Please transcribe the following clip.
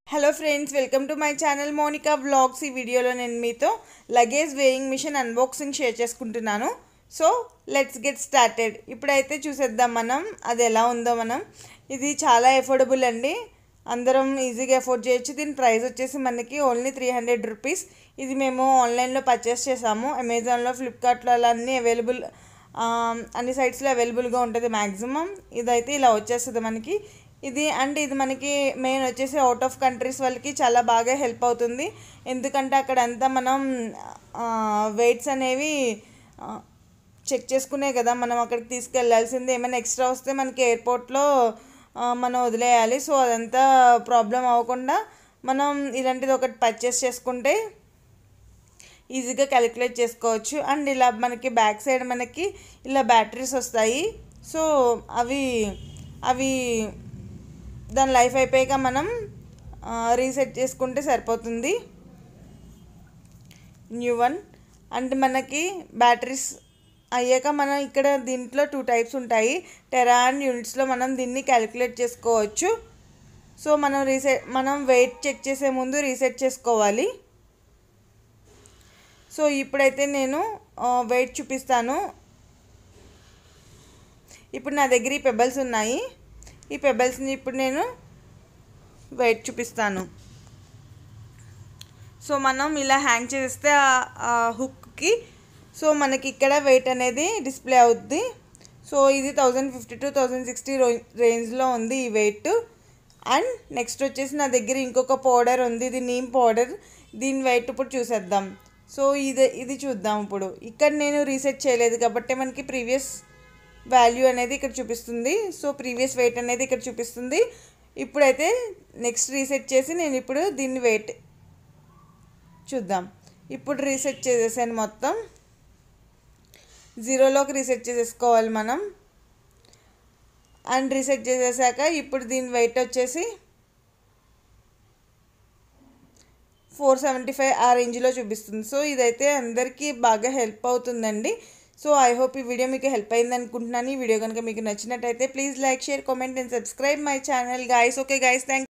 hello friends welcome to my channel Monica vlogs ఈ వీడియోలో నేను మీతో luggage weighing machine unboxing share చేసుకుంటున్నాను సో లెట్స్ గెట్ స్టార్టెడ్ ఇప్పుడైతే చూసేద్దాం మనం అది ఎలా ఉందో మనం ఇది చాలా ఎఫోర్డబుల్ అండి అందరం ఈజీగా ఎఫోర్డ్ చేయొచ్చు దీని ప్రైస్ వచ్చేసి మనకి ఓన్లీ త్రీ హండ్రెడ్ రూపీస్ ఇది మేము ఆన్లైన్లో పర్చేస్ చేసాము అమెజాన్లో ఫ్లిప్కార్ట్లో అలా అన్నీ అవైలబుల్ అన్ని సైట్స్లో అవైలబుల్గా ఉంటుంది మ్యాక్సిమం ఇదైతే ఇలా వచ్చేస్తుంది మనకి ఇది అండ్ ఇది మనకి మెయిన్ వచ్చేసి అవుట్ ఆఫ్ కంట్రీస్ వాళ్ళకి చాలా బాగా హెల్ప్ అవుతుంది ఎందుకంటే అక్కడ అంతా మనం వెయిట్స్ అనేవి చెక్ చేసుకునే కదా మనం అక్కడికి తీసుకెళ్లాల్సింది ఏమైనా ఎక్స్ట్రా వస్తే మనకి ఎయిర్పోర్ట్లో మనం వదిలేయాలి సో అదంతా ప్రాబ్లం అవ్వకుండా మనం ఇలాంటిది ఒకటి పర్చేస్ చేసుకుంటే ఈజీగా క్యాలిక్యులేట్ చేసుకోవచ్చు అండ్ ఇలా మనకి బ్యాక్ సైడ్ మనకి ఇలా బ్యాటరీస్ వస్తాయి సో అవి అవి దాని లైఫ్ అయిపోయాక మనం రీసెట్ చేసుకుంటే సరిపోతుంది న్యూ వన్ అండ్ మనకి బ్యాటరీస్ అయ్యాక మనం ఇక్కడ దీంట్లో టూ టైప్స్ ఉంటాయి టెరా అండ్ యూనిట్స్లో మనం దీన్ని క్యాలిక్యులేట్ చేసుకోవచ్చు సో మనం రీసెట్ మనం వెయిట్ చెక్ చేసే ముందు రీసెట్ చేసుకోవాలి సో ఇప్పుడైతే నేను వెయిట్ చూపిస్తాను ఇప్పుడు నా దగ్గర ఈ పెబల్స్ ఉన్నాయి ఈ పెబల్స్ని ఇప్పుడు నేను వెయిట్ చూపిస్తాను సో మనం ఇలా హ్యాంగ్ చేస్తే ఆ హుక్కి సో మనకి ఇక్కడ వెయిట్ అనేది డిస్ప్లే అవుద్ది సో ఇది thousand fifty to thousand sixty రేంజ్లో ఉంది ఈ వెయిట్ అండ్ నెక్స్ట్ వచ్చేసి నా దగ్గర ఇంకొక పౌడర్ ఉంది ఇది నీమ్ పౌడర్ దీని వెయిట్ ఇప్పుడు చూసేద్దాం సో ఇది ఇది చూద్దాం ఇప్పుడు ఇక్కడ నేను రీసెట్ చేయలేదు కాబట్టి మనకి ప్రీవియస్ వాల్యూ అనేది ఇక్కడ చూపిస్తుంది సో ప్రీవియస్ వెయిట్ అనేది ఇక్కడ చూపిస్తుంది ఇప్పుడైతే నెక్స్ట్ రీసెట్ చేసి నేను ఇప్పుడు దీన్ని వెయిట్ చూద్దాం ఇప్పుడు రీసెట్ చేసేసాను మొత్తం జీరోలోకి రీసెట్ చేసేసుకోవాలి మనం అండ్ రీసెట్ చేసేసాక ఇప్పుడు దీని వెయిట్ వచ్చేసి ఫోర్ సెవెంటీ ఫైవ్ ఆ రేంజ్లో చూపిస్తుంది సో ఇదైతే అందరికీ బాగా హెల్ప్ అవుతుందండి సో ఐ హోప్ ఈ వీడియో మీకు హెల్ప్ అయింది అనుకుంటున్నాను ఈ వీడియో కనుక మీకు నచ్చినట్టయితే please like share comment and subscribe my channel guys okay guys thank